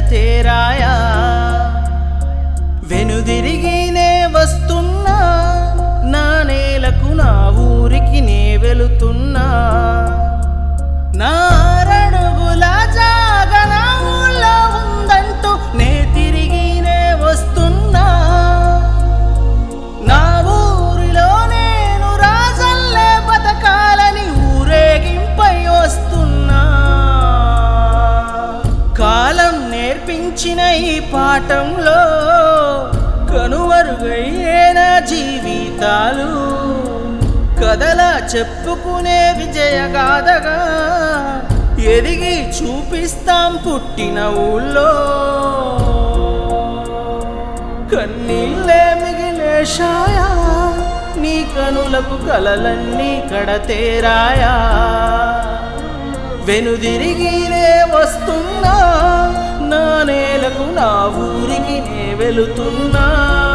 కడతేరాయా వెనుదిరిగినే వస్తున్నా నా నేలకు నా ఊరికి నే వెళుతున్నా నా అరడుగుల జాగ నా ఊళ్ళో ఉందంటూ నే తిరిగినే వస్తున్నా నా ఊరిలో నేను రాజల్లే బతకాలని ఊరేగింపై వస్తున్నా కాలం నేర్పించిన ఈ పాఠంలో కనుమరుగయ్యేన జీవితాలు కథలా చెప్పుకునే విజయగాథగా ఎదిగి చూపిస్తాం పుట్టిన ఊళ్ళో కన్నీళ్ళే మిగిలే షాయా నీ కనులకు కలలన్నీ కడతేరాయా వెనుదిరిగినే వస్తున్నా నా నేలకు నా ఊరికి నే వెళుతున్నా